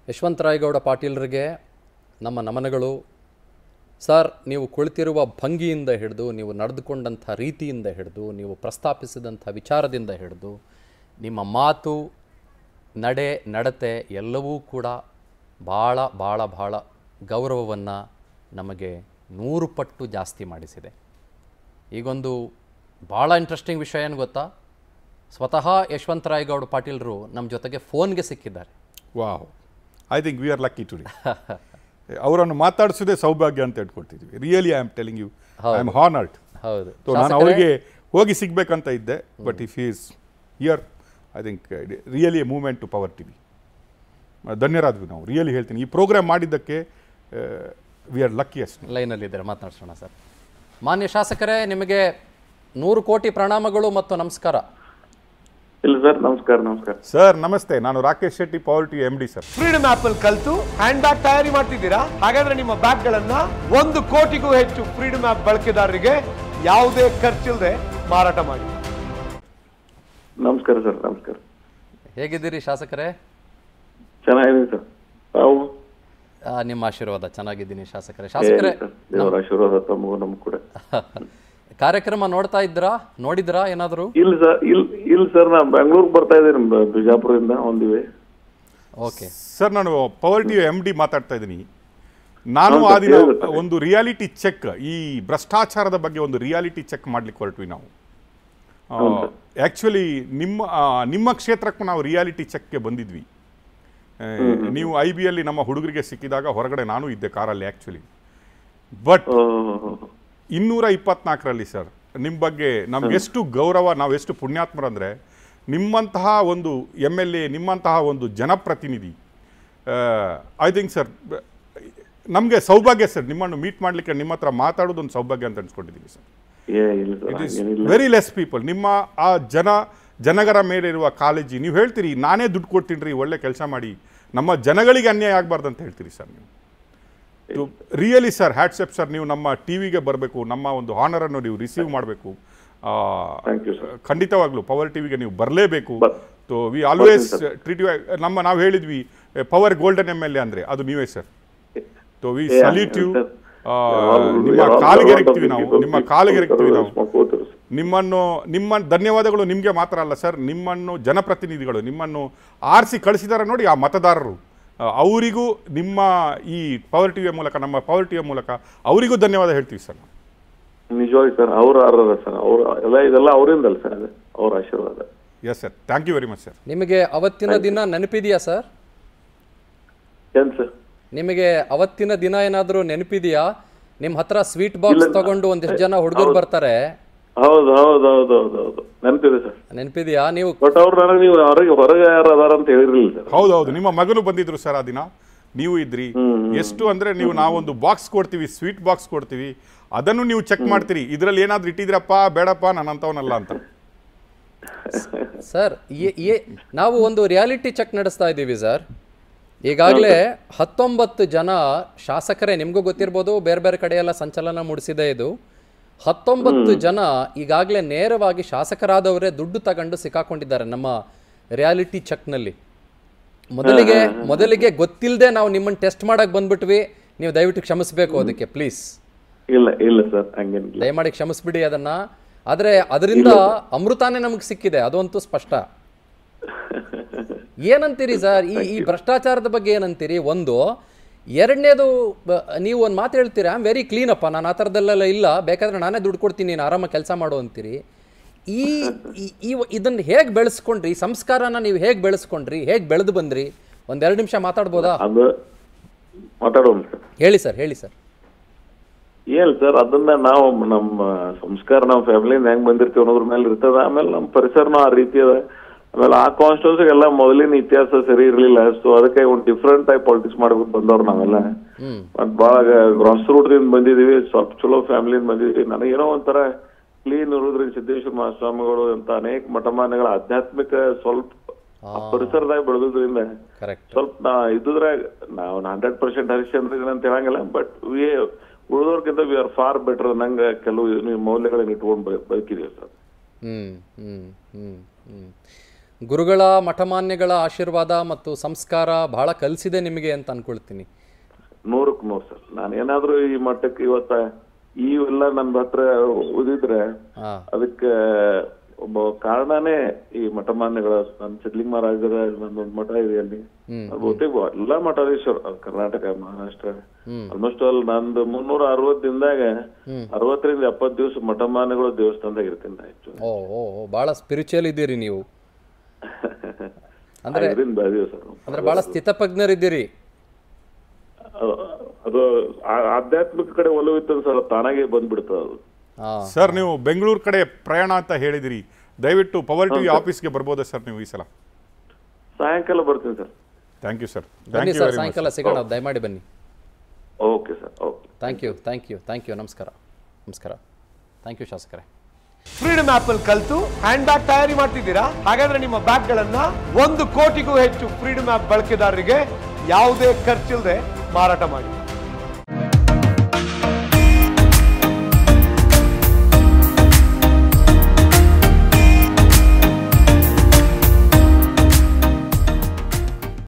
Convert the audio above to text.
ಯಶವಂತರಾಯಗೌಡ ಪಾಟೀಲರಿಗೆ ನಮ್ಮ ನಮನಗಳು ಸರ್ ನೀವು ಕುಳಿತಿರುವ ಭಂಗಿಯಿಂದ ಹಿಡಿದು ನೀವು ನಡೆದುಕೊಂಡಂಥ ರೀತಿಯಿಂದ ಹಿಡಿದು ನೀವು ಪ್ರಸ್ತಾಪಿಸಿದಂಥ ವಿಚಾರದಿಂದ ಹಿಡಿದು ನಿಮ್ಮ ಮಾತು ನಡೆ ನಡತೆ ಎಲ್ಲವೂ ಕೂಡ ಭಾಳ ಭಾಳ ಭಾಳ ಗೌರವವನ್ನು ನಮಗೆ ನೂರು ಪಟ್ಟು ಜಾಸ್ತಿ ಮಾಡಿಸಿದೆ ಈಗೊಂದು ಭಾಳ ಇಂಟ್ರೆಸ್ಟಿಂಗ್ ವಿಷಯ ಏನು ಗೊತ್ತಾ ಸ್ವತಃ ಯಶವಂತರಾಯಗೌಡ ಪಾಟೀಲರು ನಮ್ಮ ಜೊತೆಗೆ ಫೋನ್ಗೆ ಸಿಕ್ಕಿದ್ದಾರೆ wow I think we are lucky today ಅವರನ್ನು ಮಾತಾಡಿಸೋದೇ ಸೌಭಾಗ್ಯ ಅಂತ ಹೇಳ್ಕೊಳ್ತಿದ್ವಿ really I am telling you I am honoured ಹೌದು ಸೊ ನಾನು ಅವರಿಗೆ ಹೋಗಿ ಸಿಗ್ಬೇಕಂತ ಇದ್ದೆ but if is here I think really a movement to power T V ಧನ್ಯರಾದ್ವಿ ನಾವು ರಿಯಲಿ ಹೇಳ್ತೀನಿ ಈ ಪ್ರೋಗ್ರಾಮ್ ಮಾಡಿದ್ದಕ್ಕೆ ವಿ ಆರ್ ಲಕ್ಕಿ ಅಷ್ಟು ಲೈನಲ್ಲಿದ್ದಾರೆ ಮಾತನಾಡ್ಸೋಣ ಸರ್ ಮಾನ್ಯ ಶಾಸಕರೇ ನಿಮಗೆ ನೂರು ಕೋಟಿ ಪ್ರಣಾಮಗಳು ಮತ್ತು ನಮಸ್ಕಾರ ಇಲ್ಲ ಸರ್ ನಮಸ್ಕಾರ ನಮಸ್ಕಾರ ಸರ್ ನಮಸ್ತೆ ನಾನು Rakesh Shetty power T M D sir freedom app ಅಲ್ಲಿ ಕಲ್ತು ಹ್ಯಾಂಡ್ ಬ್ಯಾಗ್ ತಯಾರಿ ಮಾಡ್ತಿದ್ದೀರಾ ಹಾಗಾದ್ರೆ ನಿಮ್ಮ ಬ್ಯಾಗ್ ಗಳನ್ನ ಒಂದು ಕೋಟಿಗೂ ಹೆಚ್ಚು ಫ್ರೀಡಮ್ ಆಪ್ ಬಳಕೆದಾರರಿಗೆ ಯಾವುದೇ ಖರ್ಚಿಲ್ಲದೆ ಮಾರಾಟ ಮಾಡಿ ನಮಸ್ಕಾರ ಸರ್ ನಮಸ್ಕಾರ ಹೇಗಿದ್ದೀರಿ ಶಾಸಕರೇ ಚೆನ್ನಾಗಿದೆ ಸರ್ ತಾವು ಆ, ನಿಮ್ಮ ಆಶೀರ್ವಾದ ಚೆನ್ನಾಗಿದ್ದೀನಿ ಶಾಸಕರೇ ಏ, ಶಾಸಕರೇ ಸರ್, ದೇವರ ಆಶೀರ್ವಾದ ತಮಗೂ ನಮ್ಗೆ ಕೂಡ ಕಾರ್ಯಕ್ರಮ ನೋಡ್ತಾ ಇದ್ರಾ ನೋಡಿದ್ರಾ ಏನಾದರೂ ಇಲ್ಲ ಸರ್ ಇಲ್ಲ ಇಲ್ಲ ಸರ್ ನಾನು ಬೆಂಗಳೂರಿಗೆ ಬರ್ತಾ ಇದ್ದೀನಿ ಬ- ಬಿಜಾಪುರದಿಂದ ಒಂದಿವೆ ಓಕೆ ಸರ್ ನಾನು ಪವರ್ ಟಿ ಎಮ್ ಡಿ ಮಾತಾಡ್ತಾ ಇದ್ದೀನಿ ನಾನು ಹೌದು, ಆ ದಿನ ಹೇಳಿ ಸರ್. ಒಂದು ರಿಯಾಲಿಟಿ ಚೆಕ್ ಈ ಭ್ರಷ್ಟಾಚಾರದ ಬಗ್ಗೆ ಒಂದು ರಿಯಾಲಿಟಿ ಚೆಕ್ ಮಾಡ್ಲಿಕ್ಕೆ ಹೊರಟ್ವಿ ನಾವು ಆ್ಯಕ್ಚುಲಿ ನಿಮ್ಮ ಆ, ನಿಮ್ಮ ಕ್ಷೇತ್ರಕ್ಕೂ ನಾವು ರಿಯಾಲಿಟಿ ಚೆಕ್ಗೆ ಬಂದಿದ್ವಿ ಆ, ನೀವು ಐ ಬಿ ಅಲ್ಲಿ ನಮ್ಮ ಹುಡುಗರಿಗೆ ಸಿಕ್ಕಿದಾಗ ಹೊರಗಡೆ ನಾನು ಇದ್ದೆ ಕಾರಲ್ಲಿ ಆ್ಯಕ್ಚುಲಿ ಬಟ್ ಇನ್ನೂರ ಇಪ್ಪತ್ನಾಲ್ಕರಲ್ಲಿ ಸರ್ ನಿಮ್ಮ ಬಗ್ಗೆ ನಮಗೆಷ್ಟು ಗೌರವ ನಾವು ಎಷ್ಟು ಪುಣ್ಯಾತ್ಮರಂದರೆ ನಿಮ್ಮಂತಹ ಒಂದು ಎಮ್ ಎಲ್ ಎ ನಿಮ್ಮಂತಹ ಒಂದು ಜನಪ್ರತಿನಿಧಿ ಐ ಥಿಂಕ್ ಸರ್ ನಮಗೆ ಸೌಭಾಗ್ಯ ಸರ್ ನಿಮ್ಮನ್ನು ಮೀಟ್ ಮಾಡಲಿಕ್ಕೆ ನಿಮ್ಮ ಹತ್ರ ಮಾತಾಡೋದು ಒಂದು ಸೌಭಾಗ್ಯ ಅಂತ ಅನ್ಸ್ಕೊಂಡಿದ್ದೀವಿ ಸರ್ ಏ ಇಲ್ಲ ಸರ್ ಇಟ್ ಇಸ್ ಏನಿಲ್ಲ ವೆರಿ ಲೆಸ್ ಪೀಪಲ್ ನಿಮ್ಮ ಆ ಜನ ಜನಗರ ಮೇಲೆ ಇರುವ ಕಾಳಜಿ ನೀವು ಹೇಳ್ತೀರಿ ನಾನೇ ದುಡ್ಡು ಕೊಡ್ತೀನಿ ರೀ ಒಳ್ಳೆ ಕೆಲಸ ಮಾಡಿ ನಮ್ಮ ಜನಗಳಿಗೆ ಅನ್ಯಾಯ ಆಗಬಾರ್ದು ಅಂತ ಹೇಳ್ತೀರಿ ಸರ್ ನೀವು ರಿಯಲಿ ಸರ್ ಹ್ಯಾಟ್ಸೆಪ್ ಸರ್ ನೀವು ನಮ್ಮ ಟಿ ವಿಗೆ ಬರಬೇಕು ನಮ್ಮ ಒಂದು ಹಾನರನ್ನು ನೀವು ರಿಸೀವ್ ಮಾಡಬೇಕು Thank you, sir. ಖಂಡಿತವಾಗ್ಲೂ ಪವರ್ ಟಿವಿಗೆ ನೀವು ಬರಲೇಬೇಕು ಬ- ಸೊ ವಿ ಆಲ್ವೇಸ್ ಬರ್ತೀನಿ, ಟ್ರೀಟ್ ಯು ನಮ್ಮ ನಾವು ಹೇಳಿದ್ವಿ power golden M L A ಅಂದರೆ ಅದು ನೀವೇ sir so we Yeah, salute you sir. ಯಾವಾಗ್ಲೂ- ನಿಮ್ಮ ಯಾವಾಗ್ಲೂ ಕಾಲಿಗೆ lot of ಎರಗ್ತೀವಿ ನಾವು people ನಿಮ್ಮ people ಕಾಲಿಗೆ ಎರಗ್ತೀವಿ ನಾವು smoke ಹೋಗ್ತಾರೆ sir. ನಿಮ್ಮನ್ನು ನಿಮ್ಮ ಧನ್ಯವಾದಗಳು ನಿಮಗೆ ಮಾತ್ರ ಅಲ್ಲ ಸರ್ ನಿಮ್ಮನ್ನು ಜನಪ್ರತಿನಿಧಿಗಳು ನಿಮ್ಮನ್ನು ಆರಿಸಿ ಕಳಿಸಿದ್ದಾರೆ ನೋಡಿ ಆ ಮತದಾರರು ಆ, ಅವರಿಗೂ ನಿಮ್ಮ ಈ ಪವರ್ ಟಿವಿಯ ಮೂಲಕ ನಮ್ಮ ಪವರ್ ಟಿವಿಯ ಮೂಲಕ ಅವರಿಗೂ ಧನ್ಯವಾದ ಹೇಳ್ತೀವಿ ಸರ್ ನಾವು. ನಿಜವಾಗಿ ಸರ್ ಅವ್ರ ಅರ್ಹರ ಸರ್ ಅವ್ರ ಎಲ್ಲ ಇದೆಲ್ಲ ಅವರಿಂದಲ್ಲ ಸರ್ ಅದು ಅವ್ರ ಆಶೀರ್ವಾದ yes sir thank you very much sir ನಿಮಗೆ ಅವತ್ತಿನ ದಿನ ನೆನಪಿದೆಯಾ ಸರ್ ಏನ್ ಸರ್ ನಿಮಗೆ ಅವತ್ತಿನ ದಿನ ಏನಾದರೂ ನೆನಪಿದೆಯಾ ನಿಮ್ಮ ಹತ್ರ ಸ್ವೀಟ್ ಬಾಕ್ಸ್ ಇಲ್ಲ. ತಗೊಂಡು ಒಂದಿಷ್ಟು ಜನ ಹುಡುಗರು ಹೌದು. ಬರ್ತಾರೆ ಹೌದು ಹೌದು ಹೌದು ಹೌದು ಹೌದು ನೆನಪಿದೆ ಸರ್ ನೆನಪಿದೆಯಾ ನೀವು ಬಟ್ ಅವ್ರು ನನಗೆ ನೀವು ಹೊರಗೆ ಹೊರಗೆ ಯಾರು ಅದಾರ ಅಂತ ಹೇಳಿರ್ಲಿಲ್ಲ ಸರ್ ಹೌದು ಹೌದು ನಿಮ್ಮ ಮಗನು ಬಂದಿದ್ರು ಸರ್ ಆ ದಿನ ನೀವು ಇದ್ರಿ ಎಷ್ಟು ಅಂದ್ರೆ ನೀವು ನಾವೊಂದು ಬಾಕ್ಸ್ ಕೊಡ್ತೀವಿ ಸ್ವೀಟ್ ಬಾಕ್ಸ್ ಕೊಡ್ತೀವಿ ಅದನ್ನು ನೀವು ಚೆಕ್ ಮಾಡ್ತೀರಿ ಇದರಲ್ಲಿ ಏನಾದ್ರು ಇಟ್ಟಿದ್ರಪ್ಪ ಬೇಡಪ್ಪ ನಾನು ಅಂತವನಲ್ಲ ಅಂತ ಸರ್ ಏ- ಏ- ನಾವು ಒಂದು ರಿಯಾಲಿಟಿ ಚೆಕ್ ನಡೆಸ್ತಾ ಇದ್ದೀವಿ ಸರ್ ಈಗಾಗಲೇ ಹತ್ತೊಂಬತ್ತು ಜನ ಶಾಸಕರೇ ನಿಮಗೂ ಗೊತ್ತಿರ್ಬೋದು ಬೇರೆ ಬೇರೆ ಕಡೆ ಎಲ್ಲ ಸಂಚಲನ ಮೂಡಿಸಿದೆ ಇದು ಹತ್ತೊಂಬತ್ತು ಜನ ಈಗಾಗಲೇ ನೇರವಾಗಿ ಶಾಸಕರಾದವರೇ ದುಡ್ಡು ತಗೊಂಡು ಸಿಕ್ಕಾಕೊಂಡಿದ್ದಾರೆ ನಮ್ಮ ರಿಯಾಲಿಟಿ ಚೆಕ್ನಲ್ಲಿ ಮೊದಲಿಗೆ ಮೊದಲಿಗೆ ಗೊತ್ತಿಲ್ಲದೆ ನಾವು ನಿಮ್ಮನ್ನು ಟೆಸ್ಟ್ ಮಾಡಕ್ಕೆ ಬಂದ್ಬಿಟ್ವಿ ನೀವು ದಯವಿಟ್ಟು ಕ್ಷಮಿಸಬೇಕು ಅದಕ್ಕೆ ಪ್ಲೀಸ್ ಇಲ್ಲ ಇಲ್ಲ ಸರ್ ಹಂಗೇನಿಲ್ಲ ದಯಮಾಡಿ ಕ್ಷಮಿಸ್ಬಿಡಿ ಅದನ್ನ ಆದರೆ ಅದರಿಂದ ಅಮೃತಾನೇ ನಮಗೆ ಸಿಕ್ಕಿದೆ ಅದಂತೂ ಸ್ಪಷ್ಟ ಏನಂತೀರಿ ಸರ್ ಈ ಈ ಭ್ರಷ್ಟಾಚಾರದ ಬಗ್ಗೆ ಏನಂತೀರಿ ಒಂದು ಎರಡನೇದು ಬ- ನೀವು ಒಂದು ಮಾತು ಹೇಳ್ತೀರಾ ಐ ಆಮ್ ವೆರಿ ಕ್ಲೀನ್ ಅಪ್ಪ ನಾನು ಆ ಥರದ್ದೆಲ್ಲ ಇಲ್ಲ ಬೇಕಾದ್ರೆ ನಾನೇ ದುಡ್ಡು ಕೊಡ್ತೀನಿ ನೀನು ಆರಾಮಾಗಿ ಕೆಲಸ ಮಾಡು ಅಂತೀರಿ ಈ ಈ- ಈ ಇದನ್ನು ಹೇಗೆ ಬೆಳೆಸ್ಕೊಂಡ್ರಿ ಈ ಸಂಸ್ಕಾರನ ನೀವು ಹೇಗೆ ಬೆಳೆಸ್ಕೊಂಡ್ರಿ ಹೇಗೆ ಬೆಳೆದು ಬಂದ್ರಿ ಒಂದೆರಡು ನಿಮಿಷ ಮಾತಾಡ್ಬೋದಾ ಅದು ಮಾತಾಡೋಣ ಸರ್ ಹೇಳಿ ಸರ್ ಹೇಳಿ ಸರ್ ಏನ್ ಸರ್ ಅದನ್ನ ನಾವು ನಮ್ಮ ಸಂಸ್ಕಾರ ನಮ್ಮ ಫ್ಯಾಮಿಲಿಯಿಂದ ಹೆಂಗ್ ಬಂದಿರ್ತೀವಿ ಅನ್ನೋದ್ರ ಮೇಲೆ ಇರ್ತದ ಆಮೇಲೆ ನಮ್ಮ ಪರಿಸರನೂ ಆ ರೀತಿ ಅದ ಆಮೇಲೆ ಆ ಕಾನ್ಸ್ಟಿಟ್ಯೂನ್ಸಿ ಎಲ್ಲ ಮೊದಲಿನ ಇತಿಹಾಸ ಸರಿ ಇರ್ಲಿಲ್ಲ ಸೊ ಅದಕ್ಕೆ ಒಂದು ಡಿಫ್ರೆಂಟ್ ಟೈಪ್ ಪಾಲಿಟಿಕ್ಸ್ ಮಾಡ್ಬೇಕು ಬಂದವ್ರು ನಾವೆಲ್ಲ ಹ್ಮ್ ಮತ್ ಭಾಳ ಗ್ರಾಸ್ ರೂಟ್ ದಿಂದ ಬಂದಿದೀವಿ ಸ್ವಲ್ಪ ಚಲೋ ಫ್ಯಾಮಿಲಿಯಿಂದ ಬಂದಿದೀವಿ ನನಗೇನೋ ಒಂಥರ ಕ್ಲೀನ್ ಇರೋದ್ರಿಂದ ಸಿದ್ದೇಶ್ವರ ಮಹಾಸ್ವಾಮಿಗಳು ಅಂತ ಅನೇಕ ಮಠಮಾನ್ಯಗಳ ಆಧ್ಯಾತ್ಮಿಕ ಸ್ವಲ್ಪ ಆ ಪರಿಸರದಾಗ ಬೆಳೆದ್ರಿಂದ ಕರೆಕ್ಟ್ ಸ್ವಲ್ಪ ನಾ ಇದ್ರಾಗ ನಾವು ಹಂಡ್ರೆಡ್ ಪರ್ಸೆಂಟ್ ಹರಿಶ್ಚಂದ್ರ ಅಂತ ಹೇಳಂಗಿಲ್ಲ ಬಟ್ ವಿ ಉಳಿದವ್ರಿಗಿಂತ ವಿ ಆರ್ ಫಾರ್ ಬೆಟರ್ ನಂಗೆ ಕೆಲವು ನೀವು ಮೌಲ್ಯಗಳನ್ನ ಇಟ್ಕೊಂಡು ಬ- ಬದುಕಿದೀವಿ ಸರ್ ಹ್ಮ್ ಹ್ಮ್ ಹ್ಮ್ ಹ್ಮ್ ಗುರುಗಳ ಮಠಮಾನ್ಯಗಳ ಆಶೀರ್ವಾದ ಮತ್ತು ಸಂಸ್ಕಾರ ಬಹಳ ಕಲಿಸಿದೆ ನಿಮಗೆ ಅಂತ ಅನ್ಕೊಳ್ತೀನಿ ನೂರಕ್ಕೆ ನೂರು ಸರ್ ನಾನು ಏನಾದ್ರೂ ಈ ಮಟ್ಟಕ್ಕೆ ಇವತ್ತ ಈ ಎಲ್ಲ ನನ್ನ ಹತ್ರ ಓದಿದ್ರೆ ಹಾ ಅದಕ್ಕೆ ಒಬ್ಬ ಕಾರಣನೇ ಈ ಮಠಮಾನ್ಯಗಳ ನನ್ನ ಸಿದ್ಲಿಂಗ ಮಹಾರಾಜರ ನಂದೊಂದು ಮಠ ಇದೆ ಅಲ್ಲಿ ಅದು ಬಹುತೇಕ ಎಲ್ಲಾ ಮಠಾಧೀಶರು ಅದು ಕರ್ನಾಟಕ ಮಹಾರಾಷ್ಟ್ರ ಆಲ್ಮೋಸ್ಟ್ ಆಲ್ ನಂದು ಮುನ್ನೂರ ಅರವತ್ ದಿನದಾಗ ಅರವತ್ತರಿಂದ ಎಪ್ಪತ್ತು ದಿವಸ ಮಠಮಾನ್ಯಗಳು ದೇವಸ್ಥಾನದಾಗ ಇರ್ತೀನಿ ನಾ ಹೆಚ್ಚು ಓ ಓ ಓ, ಬಹಳ ಸ್ಪಿರಿಚುವಲ್ ಇದ್ದೀರಿ ನೀವು ಅಂದ್ರೆ ಇದರಿಂದ ಬೆಳೆದೀವಿ ಸರ್ ಅಂದ್ರೆ ಬಹಳ ಸ್ಥಿತಪ್ರಜ್ಞರಿದ್ದೀರಿ ಅದು- ಅದು ಆ- ಆಧ್ಯಾತ್ಮಿಕ ಕಡೆ ಒಲವಿತ್ತು ಸರ್ ತಾನಾಗೆ ಬಂದ್ಬಿಡ್ತದೆ ಅದು ಹಾ ಸರ್ ನೀವು ಬೆಂಗಳೂರು ಕಡೆ ಪ್ರಯಾಣ ಅಂತ ಹೇಳಿದಿರಿ ದಯವಿಟ್ಟು ಪವರ್ ಟಿವಿ ಆಫೀಸ್ಗೆ ಬರ್ಬೋದಾ ಸರ್ ನೀವು ಈ ಸಲ ಸಾಯಂಕಾಲ ಬರ್ತೀನಿ ಸರ್ ಥ್ಯಾಂಕ್ ಯು ಸರ್ ಬನ್ನಿ thank you sir very much ಸಾಯಂಕಾಲ ಸಿಗೋಣ ದಯಮಾಡಿ ಬನ್ನಿ okay sir okay thank you thank you thank you ನಮಸ್ಕಾರ ನಮಸ್ಕಾರ ಥ್ಯಾಂಕ್ ಯು ಶಾಸಕರೇ ಫ್ರೀಡಮ್ ಆಪ್ ಅಲ್ಲಿ ಕಲ್ತು ಹ್ಯಾಂಡ್ ಬ್ಯಾಗ್ ತಯಾರಿ ಮಾಡ್ತಿದ್ದೀರಾ ಹಾಗಾದ್ರೆ ನಿಮ್ಮ ಬ್ಯಾಗ್ ಗಳನ್ನ ಒಂದು ಕೋಟಿಗೂ ಹೆಚ್ಚು ಫ್ರೀಡಮ್ ಆಪ್ ಬಳಕೆದಾರರಿಗೆ ಯಾವುದೇ ಖರ್ಚಿಲ್ಲದೆ ಮಾರಾಟ ಮಾಡಿ